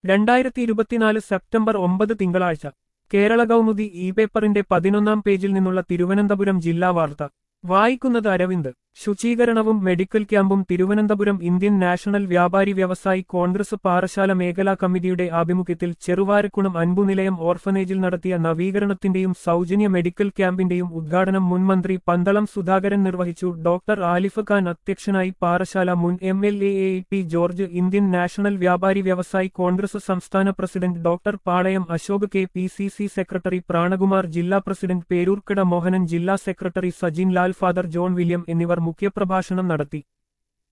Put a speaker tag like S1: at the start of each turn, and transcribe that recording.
S1: രണ്ടായിരത്തി ഇരുപത്തിനാല് സെപ്റ്റംബർ ഒമ്പത് തിങ്കളാഴ്ച കേരള കൗമുദി ഇ പേപ്പറിന്റെ പതിനൊന്നാം പേജിൽ നിന്നുള്ള തിരുവനന്തപുരം ജില്ലാ വാർത്ത വായിക്കുന്നത് അരവിന്ദ് ശുചീകരണവും മെഡിക്കൽ ക്യാമ്പും തിരുവനന്തപുരം ഇന്ത്യൻ നാഷണൽ വ്യാപാരി വ്യവസായി കോൺഗ്രസ് പാറശാല മേഖലാ കമ്മിറ്റിയുടെ ആഭിമുഖ്യത്തിൽ ചെറുവാരക്കുണം അൻപുനിലയം ഓർഫനേജിൽ നടത്തിയ നവീകരണത്തിന്റെയും സൗജന്യ മെഡിക്കൽ ക്യാമ്പിന്റെയും ഉദ്ഘാടനം മുൻ മന്ത്രി പന്തളം സുധാകരൻ നിർവഹിച്ചു ഡോക്ടർ ആലിഫ് ഖാൻ അധ്യക്ഷനായി പാറശാല മുൻ M L A A T George Indian National വ്യാപാരി വ്യവസായി കോൺഗ്രസ് സംസ്ഥാന president doctor Palayam Ashok K P C C secretary Pranakumar ജില്ലാ പ്രസിഡന്റ് പേരൂർക്കട മോഹനൻ ജില്ലാ secretary Sajin Lal father John William എന്നിവർ മുഖ്യപ്രഭാഷണം നടത്തി